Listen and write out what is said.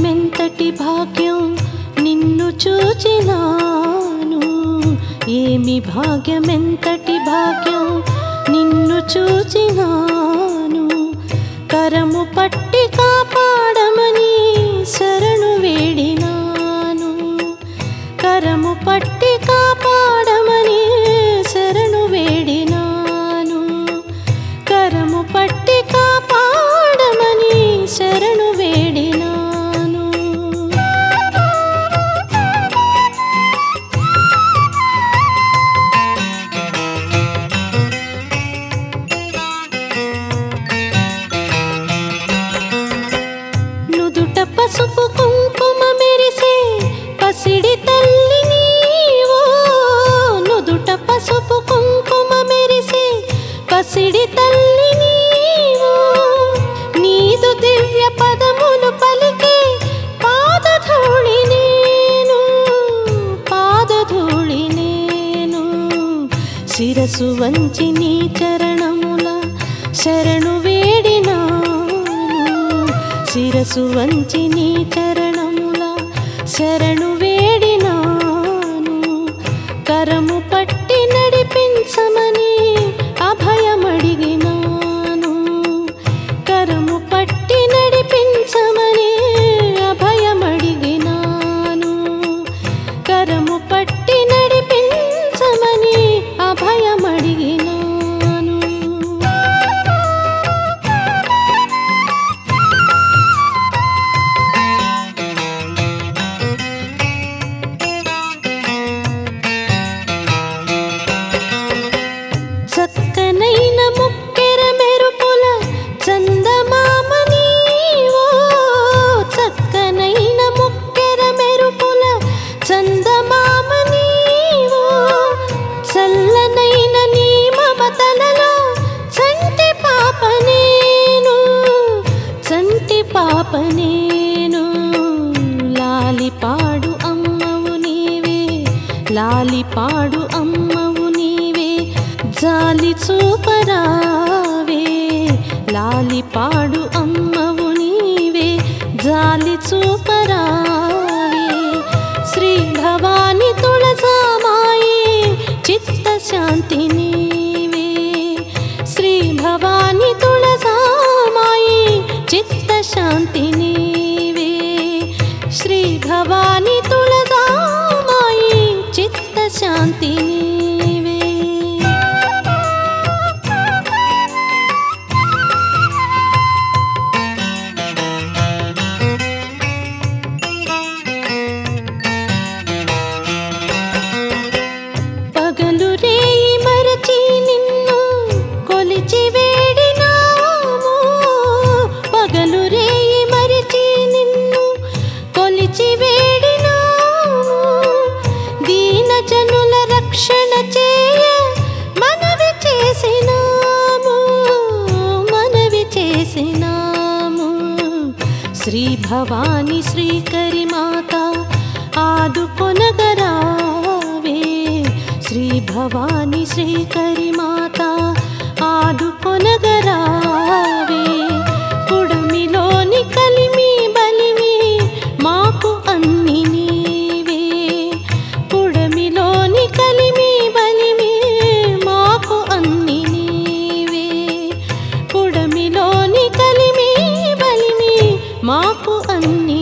భాగ్యమెంతటి భాగ్యం నిన్ను చూచినాను ఏమి భాగ్యమెంతటి భాగ్యం నిన్ను చూచినాను కరము పట్టి కాపాడమని శరణు వేడినాను కరము పట్టి కాపాడమని శరణు వేడినాను కరము పట్టి కాపాడమని శరణు వేడినాను నుదుట పసుపు కుంకుమ మెరిసే పసిడి తల్లి నీవో నుదుట పసుపు కుంకుమ మెరిసే పసిడి తల్లి నీవో నీదు దివ్య పదములు పలికే పాదధూళి నేను పాదధూళి నేను శిరసు వంచి నీ చరణముల శరణు వేడినాను శిరసు వంచి నీ చరణముల శరణు వేడినాను కరము పట్టి నడిపించమని అభయమడిగినాను కరము పట్టి నడిపించమని అభయమడిగినాను కరము పట్టి నడిపించమని అభయమడిగినాను చక్కనైన ముక్కెర మెరుపుల చందమామ నీవో చక్కనైన ముక్కెర మెరుపుల చందమామ నీవో చల్లనైన నీ మమతలలో చంటి పాప నేను చంటి పాప నేను లాలిపాడు అమ్మవు నీవే లాలిపాడు అమ్మవు నీవే జాలి చూపరావే లాలిపాడు అమ్మవు నీవే జాలి చూపరావే శ్రీ భవాని తులసామాయి చిత్త శాంతి నీవే శ్రీ భవాని తులసామాయి చిత్త శాంతి నీవే శ్రీ భవాని తులసామాయి చిత్త శాంతి నీవే పగలు రేయి మరచి నిన్ను కొలిచి వేడినాము పగలు రేయి మరచి నిన్ను కొలిచి వేడినాము దీన జనుల రక్షణ చేయ మనవి చేసినాము మనవి చేసినాము శ్రీ భవాని శ్రీకరి మాత ఆదుకొనగరావే శ్రీ భవాని శ్రీకరి మాత ఆదుకొనగరావే పుడమిలోని కలిమి బలిమి మాకు అన్ని నీవే పుడమిలోని కలిమి బలిమి మాకు అన్ని నీవే పుడమిలోని కలిమి బలిమి మాకు అన్ని